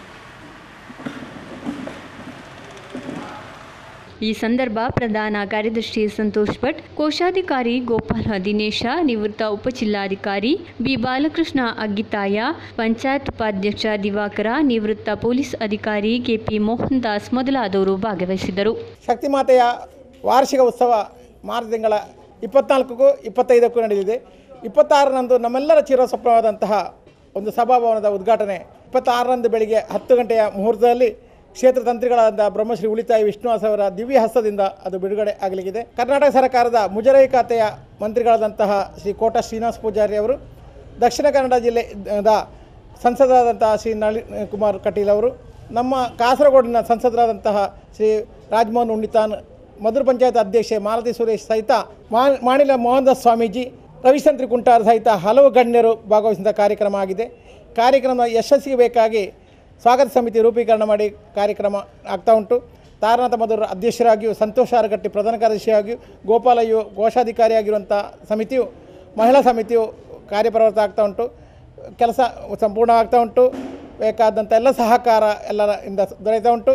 ಈ ಸಂದರ್ಭ ಪ್ರಧಾನ ಕಾರ್ಯದರ್ಶಿ ಸಂತೋಷ್ ಭಟ್ ಕೋಶಾಧಿಕಾರಿ ಗೋಪಾಲ ದಿನೇಶ ನಿವೃತ್ತ ಉಪಜಿಲ್ಲಾಧಿಕಾರಿ ಬಿ ಬಾಲಕೃಷ್ಣ ಅಗ್ಗಿತಾಯ ಪಂಚಾಯತ್ ಉಪಾಧ್ಯಕ್ಷ ದಿವಾಕರ ನಿವೃತ್ತ ಪೊಲೀಸ್ ಅಧಿಕಾರಿ ಕೆಪಿ ಮೋಹನ್ ದಾಸ್ ಮೊದಲಾದವರು ಭಾಗವಹಿಸಿದರು ಶಕ್ತಿ ಮಾತೆಯ ವಾರ್ಷಿಕ ಉತ್ಸವ ಮಾರ್ಚ್ ತಿಂಗಳ ಇಪ್ಪತ್ನಾಲ್ಕಕ್ಕೂ ಇಪ್ಪತ್ತೈದಕ್ಕೂ ನಡೆಯಲಿದೆ ಇಪ್ಪತ್ತಾರರಂದು ನಮ್ಮೆಲ್ಲರ ಚಿರಸ್ವಪ್ನವಾದಂತಹ ಒಂದು ಸಭಾಭವನದ ಉದ್ಘಾಟನೆ ಇಪ್ಪತ್ತಾರರಂದು ಬೆಳಿಗ್ಗೆ ಹತ್ತು ಗಂಟೆಯ ಮುಹೂರ್ತದಲ್ಲಿ ಕ್ಷೇತ್ರ ತಂತ್ರಿಗಳಾದ ಬ್ರಹ್ಮಶ್ರೀ ಉಳಿತಾಯ ವಿಷ್ಣುವಾಸ್ ಅವರ ದಿವ್ಯ ಹಸ್ತದಿಂದ ಅದು ಬಿಡುಗಡೆ ಆಗಲಿಕ್ಕಿದೆ ಕರ್ನಾಟಕ ಸರ್ಕಾರದ ಮುಜರಾಯಿ ಖಾತೆಯ ಮಂತ್ರಿಗಳಾದಂತಹ ಶ್ರೀ ಕೋಟ ಶ್ರೀನಿವಾಸ ಪೂಜಾರಿ ಅವರು ದಕ್ಷಿಣ ಕನ್ನಡ ಜಿಲ್ಲೆದ ಸಂಸದರಾದಂತಹ ಶ್ರೀ ನಳಿ ಕುಮಾರ್ ಕಟೀಲ್ ಅವರು ನಮ್ಮ ಕಾಸರಗೋಡಿನ ಸಂಸದರಾದಂತಹ ಶ್ರೀ ರಾಜಮೋಹನ್ ಉಣ್ಣಿತಾನ್ ಮಧುರ ಪಂಚಾಯತ್ ಅಧ್ಯಕ್ಷೆ ಮಾಲತಿ ಸುರೇಶ್ ಸಹಿತ ಮಾ- ಮಾಣಿಲ ಮೋಹನ್ದಾಸ್ ಸ್ವಾಮೀಜಿ ರವಿಶಂತ್ರಿ ಕುಂಟಾರ್ ಸಹಿತ ಹಲವು ಗಣ್ಯರು ಭಾಗವಹಿಸಿದ ಕಾರ್ಯಕ್ರಮ ಆಗಿದೆ ಕಾರ್ಯಕ್ರಮ ಯಶಸ್ಸಿಗೆ ಬೇಕಾಗಿ ಸ್ವಾಗತ ಸಮಿತಿ ರೂಪೀಕರಣ ಮಾಡಿ ಕಾರ್ಯಕ್ರಮ ಆಗ್ತಾ ಉಂಟು ತಾರನಾಥ ಮಧುರ ಅಧ್ಯಕ್ಷರಾಗಿಯೂ ಸಂತೋಷ್ ಆರಗಟ್ಟಿ ಪ್ರಧಾನ ಕಾರ್ಯದರ್ಶಿಯಾಗಿಯೂ ಗೋಪಾಲಯ್ಯು ಕೋಶಾಧಿಕಾರಿಯಾಗಿರುವಂಥ ಸಮಿತಿಯು ಮಹಿಳಾ ಸಮಿತಿಯು ಕಾರ್ಯಪ್ರವೃತ್ತ ಆಗ್ತಾ ಉಂಟು ಕೆಲಸ ಸಂಪೂರ್ಣವಾಗ್ತಾ ಉಂಟು ಬೇಕಾದಂಥ ಎಲ್ಲ ಸಹಕಾರ ಎಲ್ಲರಿಂದ ದೊರೆಯುತ್ತಾ ಉಂಟು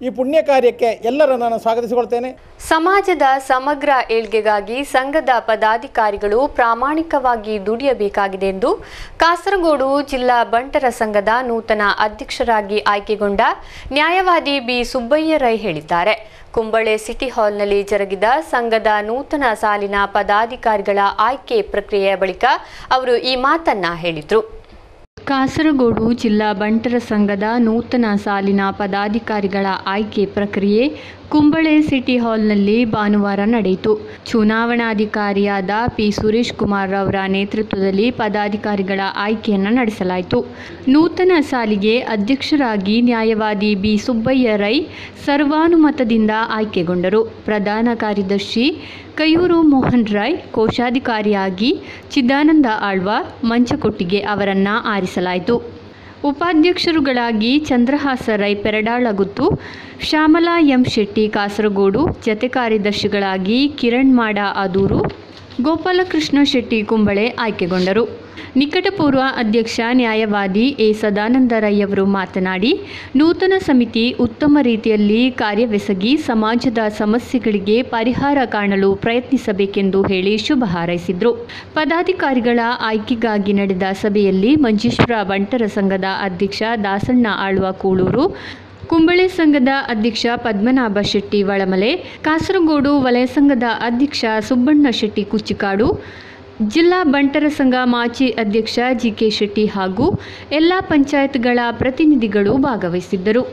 ಈ ಪುಣ್ಯ ಕಾರ್ಯಕ್ಕೆ ಎಲ್ಲರನ್ನು ನಾನು ಸ್ವಾಗತಿಸಿಕೊಳ್ತೇನೆ ಸಮಾಜದ ಸಮಗ್ರ ಏಳ್ಗೆಗಾಗಿ ಸಂಘದ ಪದಾಧಿಕಾರಿಗಳು ಪ್ರಾಮಾಣಿಕವಾಗಿ ದುಡಿಯಬೇಕಾಗಿದೆ ಎಂದು ಕಾಸರಗೋಡು ಜಿಲ್ಲಾ ಬಂಟರ ಸಂಘದ ನೂತನ ಅಧ್ಯಕ್ಷರಾಗಿ ಆಯ್ಕೆಗೊಂಡ ನ್ಯಾಯವಾದಿ ಬಿ ಸುಬ್ಬಯ್ಯ ರೈ ಹೇಳಿದ್ದಾರೆ ಕುಂಬಳೆ ಸಿಟಿ ಹಾಲ್ನಲ್ಲಿ ಜರುಗಿದ ಸಂಘದ ನೂತನ ಸಾಲಿನ ಪದಾಧಿಕಾರಿಗಳ ಆಯ್ಕೆ ಪ್ರಕ್ರಿಯೆಯ ಬಳಿಕ ಅವರು ಈ ಮಾತನ್ನ ಹೇಳಿದರು ಕಾಸರಗೋಡು ಜಿಲ್ಲಾ ಬಂಟರ ಸಂಘದ ನೂತನ ಸಾಲಿನ ಪದಾಧಿಕಾರಿಗಳ ಆಯ್ಕೆ ಪ್ರಕ್ರಿಯೆ ಕುಂಬಳೆ ಸಿಟಿ ಹಾಲ್ನಲ್ಲಿ ಭಾನುವಾರ ನಡೆಯಿತು ಚುನಾವಣಾಧಿಕಾರಿಯಾದ ಪಿ ಸುರೇಶ್ ಕುಮಾರ್ ಅವರ ನೇತೃತ್ವದಲ್ಲಿ ಪದಾಧಿಕಾರಿಗಳ ಆಯ್ಕೆಯನ್ನು ನಡೆಸಲಾಯಿತು ನೂತನ ಸಾಲಿಗೆ ಅಧ್ಯಕ್ಷರಾಗಿ ನ್ಯಾಯವಾದಿ ಬಿ ಸುಬ್ಬಯ್ಯ ರೈ ಸರ್ವಾನುಮತದಿಂದ ಆಯ್ಕೆಗೊಂಡರು ಪ್ರಧಾನ ಕಾರ್ಯದರ್ಶಿ ಕಯೂರು ಮೋಹನ್ ರಾಯ್ ಕೋಶಾಧಿಕಾರಿಯಾಗಿ ಚಿದಾನಂದ ಆಳ್ವ ಮಂಚಕೊಟ್ಟಿಗೆ ಅವರನ್ನ ಆರಿಸಲಾಯಿತು ಉಪಾಧ್ಯಕ್ಷರುಗಳಾಗಿ ಚಂದ್ರಹಾಸ ರೈ ಪೆರಡಾಳಗುತ್ತು ಶ್ಯಾಮಲಾ ಎಂ ಶೆಟ್ಟಿ ಕಾಸರಗೋಡು ಜತೆ ಕಾರ್ಯದರ್ಶಿಗಳಾಗಿ ಕಿರಣ್ ಮಾಡ ಅದೂರು ಗೋಪಾಲಕೃಷ್ಣ ಶೆಟ್ಟಿ ಕುಂಬಳೆ ಆಯ್ಕೆಗೊಂಡರು ನಿಕಟಪೂರ್ವ ಅಧ್ಯಕ್ಷ ನ್ಯಾಯವಾದಿ ಎ ಸದಾನಂದ ರೈ ಅವರು ಮಾತನಾಡಿ ನೂತನ ಸಮಿತಿ ಉತ್ತಮ ರೀತಿಯಲ್ಲಿ ಕಾರ್ಯವೆಸಗಿ ಸಮಾಜದ ಸಮಸ್ಯೆಗಳಿಗೆ ಪರಿಹಾರ ಕಾಣಲು ಪ್ರಯತ್ನಿಸಬೇಕೆಂದು ಹೇಳಿ ಶುಭ ಹಾರೈಸಿದರು ಪದಾಧಿಕಾರಿಗಳ ಆಯ್ಕೆಗಾಗಿ ನಡೆದ ಸಭೆಯಲ್ಲಿ ಮಂಜೇಶ್ವರ ಬಂಟರ ಸಂಘದ ಅಧ್ಯಕ್ಷ ದಾಸಣ್ಣ ಆಳ್ವ ಕೂಳೂರು ಕುಂಬಳೆ ಸಂಘದ ಅಧ್ಯಕ್ಷ ಪದ್ಮನಾಭ ಶೆಟ್ಟಿ ವಳಮಲೆ ಕಾಸರಗೋಡು ವಲಯ ಸಂಘದ ಅಧ್ಯಕ್ಷ ಸುಬ್ಬಣ್ಣ ಶೆಟ್ಟಿ ಕುಚ್ಚಿಕಾಡು ಜಿಲ್ಲಾ ಬಂಟರ ಸಂಘ ಮಾಜಿ ಅಧ್ಯಕ್ಷ ಜಿಕೆ ಶೆಟ್ಟಿ ಹಾಗೂ ಎಲ್ಲ ಪಂಚಾಯತ್ಗಳ ಪ್ರತಿನಿಧಿಗಳು ಭಾಗವಹಿಸಿದ್ದರು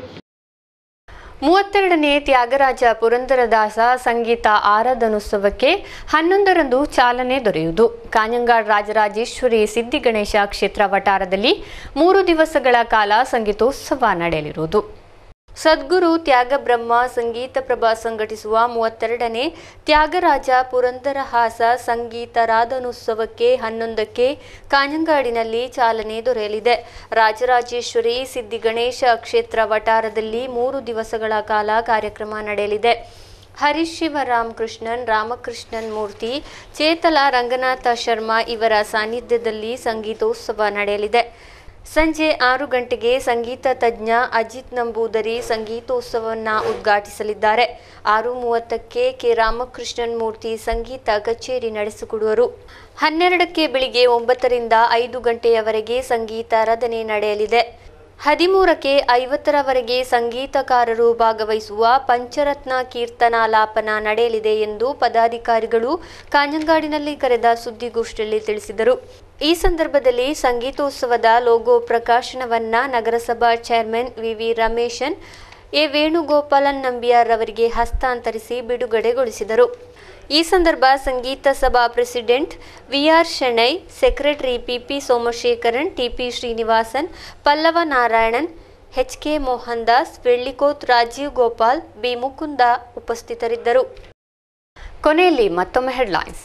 ಮೂವತ್ತೆರಡನೇ ತ್ಯಾಗರಾಜ ಪುರಂದರದಾಸ ಸಂಗೀತ ಆರಾಧನೋತ್ಸವಕ್ಕೆ ಹನ್ನೊಂದರಂದು ಚಾಲನೆ ದೊರೆಯುವುದು ಕಾഞ്ഞങ്ങാട് ರಾಜರಾಜೇಶ್ವರಿ ಸಿದ್ಧಿಗಣೇಶ ಕ್ಷೇತ್ರ ವಟಾರದಲ್ಲಿ ಮೂರು ದಿವಸಗಳ ಕಾಲ ಸಂಗೀತೋತ್ಸವ ನಡೆಯಲಿರುವುದು ಸದ್ಗುರು ತ್ಯಾಗಬ್ರಹ್ಮ ಸಂಗೀತ ಪ್ರಭಾ ಸಂಘಟಿಸುವ ಮೂವತ್ತೆರಡನೇ ತ್ಯಾಗರಾಜ ಪುರಂದರಹಾಸ ಸಂಗೀತಾರಾಧನೋತ್ಸವಕ್ಕೆ ಹನ್ನೊಂದಕ್ಕೆ ಕಾഞ്ഞങ്ങാಡಿನಲ್ಲಿ ಚಾಲನೆ ದೊರೆಯಲಿದೆ ರಾಜರಾಜೇಶ್ವರಿ ಸಿದ್ಧಿಗಣೇಶ ಕ್ಷೇತ್ರ ವಟಾರದಲ್ಲಿ ಮೂರು ದಿವಸಗಳ ಕಾಲ ಕಾರ್ಯಕ್ರಮ ನಡೆಯಲಿದೆ ಹರೀಶ್ ಶಿವರಾಮ್ ಕೃಷ್ಣನ್ ರಾಮಕೃಷ್ಣನ್ ಮೂರ್ತಿ ಚೇತಲ ರಂಗನಾಥ ಶರ್ಮಾ ಇವರ ಸಾನ್ನಿಧ್ಯದಲ್ಲಿ ಸಂಗೀತೋತ್ಸವ ನಡೆಯಲಿದೆ ಸಂಜೆ ಆರು ಗಂಟೆಗೆ ಸಂಗೀತ ತಜ್ಞ ಅಜಿತ್ ನಂಬೂದರಿ ಸಂಗೀತೋತ್ಸವವನ್ನು ಉದ್ಘಾಟಿಸಲಿದ್ದಾರೆ ಆರು ಮೂವತ್ತಕ್ಕೆ ಕೆ ರಾಮಕೃಷ್ಣನ್ ಮೂರ್ತಿ ಸಂಗೀತ ಕಚೇರಿ ನಡೆಸಿಕೊಡುವರು ಹನ್ನೆರಡಕ್ಕೆ ಬೆಳಿಗ್ಗೆ ಒಂಬತ್ತರಿಂದ ಐದು ಗಂಟೆಯವರೆಗೆ ಸಂಗೀತಾರಾಧನೆ ನಡೆಯಲಿದೆ ಹದಿಮೂರಕ್ಕೆ ಐವತ್ತರವರೆಗೆ ಸಂಗೀತಕಾರರು ಭಾಗವಹಿಸುವ ಪಂಚರತ್ನ ಕೀರ್ತನಾಲಾಪನ ನಡೆಯಲಿದೆ ಎಂದು ಪದಾಧಿಕಾರಿಗಳು ಕಾഞ്ഞങ്ങാಡಿನಲ್ಲಿ ಕರೆದ ಸುದ್ದಿಗೋಷ್ಠಿಯಲ್ಲಿ ತಿಳಿಸಿದರು ಈ ಸಂದರ್ಭದಲ್ಲಿ ಸಂಗೀತೋತ್ಸವದ ಲೋಗೋ ಪ್ರಕಾಶನವನ್ನ ನಗರಸಭಾ ಚೇರ್ಮನ್ ವಿವಿ ರಮೇಶನ್ ಎ ವೇಣುಗೋಪಾಲನ್ ನಂಬಿಯಾರ್ ಅವರಿಗೆ ಹಸ್ತಾಂತರಿಸಿ ಬಿಡುಗಡೆಗೊಳಿಸಿದರು ಈ ಸಂದರ್ಭ Sangeetha Sabha president VR Shenoy secretary PP Somashekaran TP Srinivasan Pallava Narayanan H K Mohan Das Bellikoth Rajeev Gopal B Mukunda ಉಪಸ್ಥಿತರಿದ್ದರು ಕೊನೆಯಲ್ಲಿ ಮತ್ತೊಮ್ಮೆ ಹೆಡ್ಲೈನ್ಸ್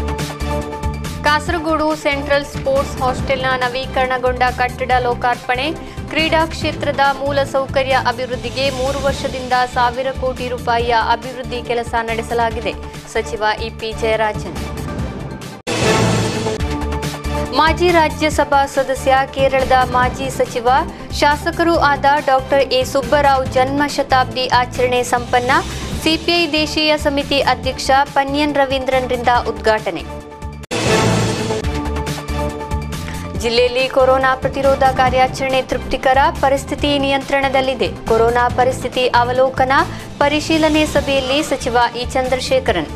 ಕಾಸರಗೋಡು ಸೆಂಟ್ರಲ್ ಸ್ಪೋರ್ಟ್ಸ್ ಹಾಸ್ಟೆಲ್ನ ನವೀಕರಣಗೊಂಡ ಕಟ್ಟಡ ಲೋಕಾರ್ಪಣೆ ಕ್ರೀಡಾ ಕ್ಷೇತ್ರದ ಮೂಲ ಸೌಕರ್ಯ ಅಭಿವೃದ್ಧಿಗೆ ಮೂರು ವರ್ಷದಿಂದ ಸಾವಿರ ಕೋಟಿ ರೂಪಾಯಿಯ ಅಭಿವೃದ್ಧಿ ಕೆಲಸ ನಡೆಸಲಾಗಿದೆ ಸಚಿವ ಇಪಿ ಜಯರಾಜನ್ ಮಾಜಿ ರಾಜ್ಯಸಭಾ ಸದಸ್ಯ ಕೇರಳದ ಮಾಜಿ ಸಚಿವ ಶಾಸಕರೂ ಆದ ಡಾಕ್ಟರ್ ಎ ಸುಬ್ಬರಾವ್ ಜನ್ಮ ಶತಾಬ್ದಿ ಆಚರಣೆ ಸಂಪನ್ನ ಸಿಪಿಐ ದೇಶೀಯ ಸಮಿತಿ ಅಧ್ಯಕ್ಷ ಪನ್ಯನ್ ರವೀಂದ್ರನ್ರಿಂದ ಉದ್ಘಾಟನೆ ಜಿಲ್ಲೆಯಲ್ಲಿ ಕೊರೋನಾ ಪ್ರತಿರೋಧ ಕಾರ್ಯಾಚರಣೆ ತೃಪ್ತಿಕರ ಪರಿಸ್ಥಿತಿ ನಿಯಂತ್ರಣದಲ್ಲಿದೆ ಕೊರೋನಾ ಪರಿಸ್ಥಿತಿ ಅವಲೋಕನ ಪರಿಶೀಲನೆ ಸಭೆಯಲ್ಲಿ ಸಚಿವ ಇ ಚಂದ್ರಶೇಖರನ್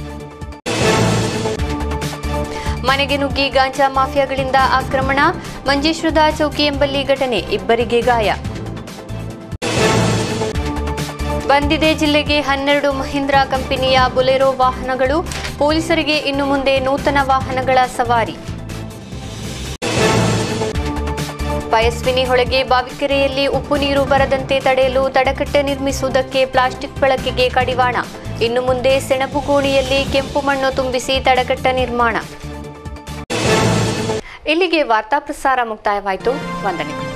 ಮನೆಗೆ ನುಗ್ಗಿ ಗಾಂಜಾ ಮಾಫಿಯಾಗಳಿಂದ ಆಕ್ರಮಣ ಮಂಜೇಶ್ವರದ ಚೌಕಿ ಎಂಬಲ್ಲಿ ಘಟನೆ ಇಬ್ಬರಿಗೆ ಗಾಯ ಬಂದಿದೆ ಜಿಲ್ಲೆಗೆ ಹನ್ನೆರಡು ಮಹೀಂದ್ರಾ ಕಂಪನಿಯ ಬುಲೆರೋ ವಾಹನಗಳು ಪೊಲೀಸರಿಗೆ ಇನ್ನು ಮುಂದೆ ನೂತನ ವಾಹನಗಳ ಸವಾರಿ ಪಯಸ್ವಿನಿ ಹೊಳೆಗೆ ಬಾವಿಕೆರೆಯಲ್ಲಿ ಉಪ್ಪು ನೀರು ಬರದಂತೆ ತಡೆಯಲು ತಡೆಕಟ್ಟೆ ನಿರ್ಮಿಸುವುದಕ್ಕೆ ಪ್ಲಾಸ್ಟಿಕ್ ಬಳಕೆಗೆ ಕಡಿವಾಣ ಇನ್ನು ಮುಂದೆ ಸೆಣಬು ಗೋಣಿಯಲ್ಲಿ ಕೆಂಪು ಮಣ್ಣು ತುಂಬಿಸಿ ತಡೆಕಟ್ಟ ನಿರ್ಮಾಣ ಇಲ್ಲಿಗೆ ವಾರ್ತಾ ಪ್ರಸಾರ ಮುಕ್ತಾಯವಾಯಿತು ವಂದನೆಗಳು